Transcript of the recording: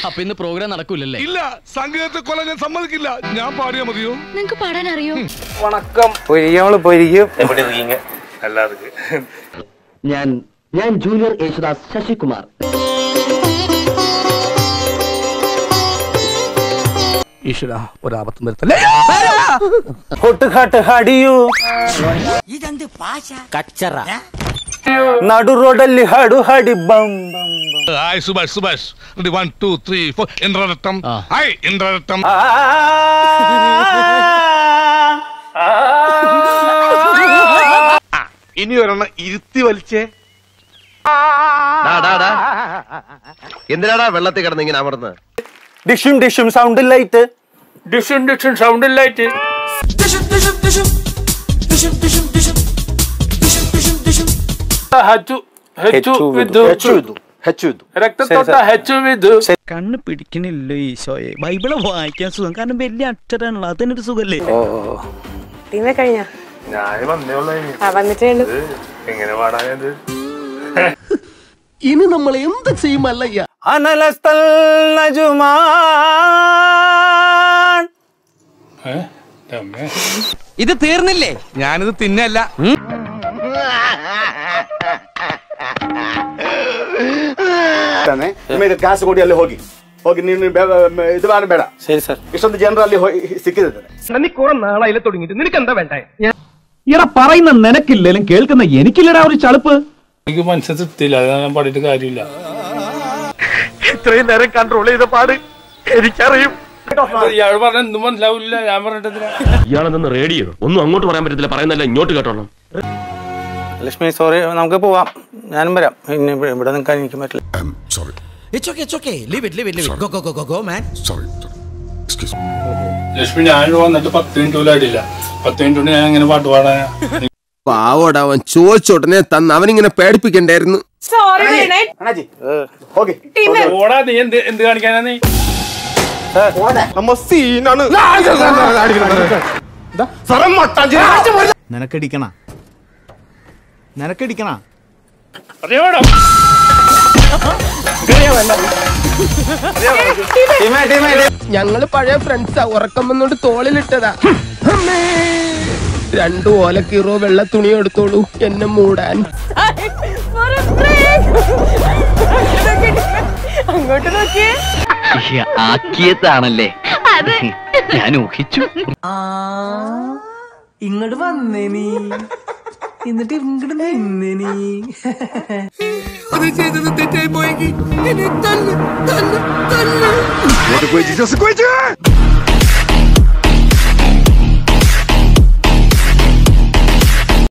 അപ്പൊ ഇന്ന് പ്രോഗ്രാം നടക്കൂലല്ലേ ഇല്ല സംഗീതത്തെ കൊല്ലാൻ ഞാൻ സമ്മതിക്കില്ല ഞാൻ പാടിയാ മതിയോ നിങ്ങക്ക് പാടാൻ അറിയോ പൊരിക്കും പൊരിക്കും ഞാൻ ഞാൻ ജൂനിയർ യേശുദാസ് ശശികുമാർ ഈശ്വര ഒരാപത്തും വരുത്തല്ലേ കൊട്ടുകാട്ട് ഹടിയു നടു റോഡಲ್ಲಿ ಹಾಡು ಹಾಡಿ ಬಂ ಬಂ ಬಂ hi Subhash Subhash ready one two three four ഇന്ദ്രരട്ടം ആ. ഹായ് ഇന്ദ്രരട്ടം ഇനി ഒരെണ്ണം ഇരുത്തി വലിച്ചേ എന്തിനാടാ വെള്ളത്തിൽ കിടന്ന് ഇങ്ങനെ അമർന്ന് ഡിഷും ഡിഷും സൗണ്ട് ലൈറ്റ് ഡിഷൻ ഡിഷൻ സൗണ്ട് ഇല്ലായിട്ട് ഹച്ചു ഹച്ചു വിധു രക്തത്തോട്ട ഹച്ചു വിധു കണ്ണ് പിടിക്കണില്ലോ ഈശോയെ ബൈബിള് വായിക്കാൻ സുഖം കാരണം വലിയ അക്ഷരാണല്ലോ അതിനൊരു സുഖല്ലേ ടീമെ കഴിഞ്ഞ ഞാൻ വന്നേ ഉള്ളൂ ഇനി. ആ വന്നിട്ടേ ഉള്ളൂ എങ്ങനെ പാടാനത് ഇനി നമ്മൾ എന്ത് ചെയ്യും അല്ലയ്യ അനലസ്തൽ നജുമാൻ ഏഹ് രമ്യ ഇത് തീർന്നില്ലേ ഞാനിത് തിന്നല്ല ನಿಮಗೆ ಗ್ಯಾಸ್ ಕೊಡಿ ಅಲ್ಲಿ ಹೋಗಿ ಹೋಗಿ ನೀನು ಬೇ- ಬೇ- ಇದು ಮಾಡಿ ಬೇಡ ശരി സാർ ಇಷ್ಟೊಂದು ಜನರು ಅಲ್ಲಿ ಹೋಗಿ ಸಿಕ್ಕಿದ್ದಾರೆ നീ കുറെ നാളായില്ല തുടങ്ങിയിട്ട് നിനക്ക് എന്താ വേണ്ടേ ഇട പറയുന്ന നിനക്കില്ലേലും കേൾക്കുന്ന എനിക്കില്ലടാ ഒരു ചളുപ്പ് എനിക്ക് മനസ്സിൽ തൃപ്തിയില്ല അത് ഞാൻ പാടിയിട്ട് കാര്യമില്ല ഇത്രയും നേരം കൺട്രോൾ ചെയ്ത പാട് എനിക്കറിയും ഇയാൾ പറഞ്ഞ എന്തും മനസ്സിലാവില്ല ഞാൻ പറഞ്ഞിട്ട് ഇയാളെന്ന് റേഡിയോ ഒന്നും അങ്ങോട്ട് പറയാൻ പറ്റത്തില്ല പറയുന്നല്ല ഇങ്ങോട്ട് കേട്ടോണം ലക്ഷ്മി സോറി നമുക്ക് പോവാം ഞാനും വരാം ഇനി ഇവിടെ- ഇവിടെ നിൽക്കാൻ എനിക്ക് പറ്റില്ല ലക്ഷ്മി ഞാൻ വന്നിട്ട് പത്ത് മിനിറ്റ് പോലും ആയിട്ടില്ല പത്ത് മിനിറ്റ് കൊണ്ട് ഞാൻ എങ്ങനെ പാട്ട് പാടാനാ പാവോടാ അവൻ ചോദിച്ചോടനെ തന്ന് അവനിങ്ങനെ പേടിപ്പിക്കണ്ടായിരുന്നു സോറി ಅಣ್ಣಾಜಿ ಹೋಗಿ ഓടാ നീ എന്ത് എന്ത് കാണിക്കാനാ നീ ನಮ್ಮ ಸೀನಾನು നിനക്കടിക്കണ നിനക്കടിക്കണ അറിയാമോ ഞങ്ങള് പഴയ ഫ്രണ്ട്സാ ഉറക്കം വന്നോണ്ട് തോളിലിട്ടതാ അമ്മേ. രണ്ടു ഓലക്കീറോ വെള്ള തുണി എടുത്തോളൂ എന്നെ മൂടാൻ അങ്ങോട്ട് നോക്കിയേ ആക്കിയതാണല്ലേ ഞാൻ ഊഹിച്ചു ഇങ്ങോട്ട് വന്നേ നീ എന്നിട്ട് ഇങ്ങോട്ട് നിന്നേ നീ ജീസസ്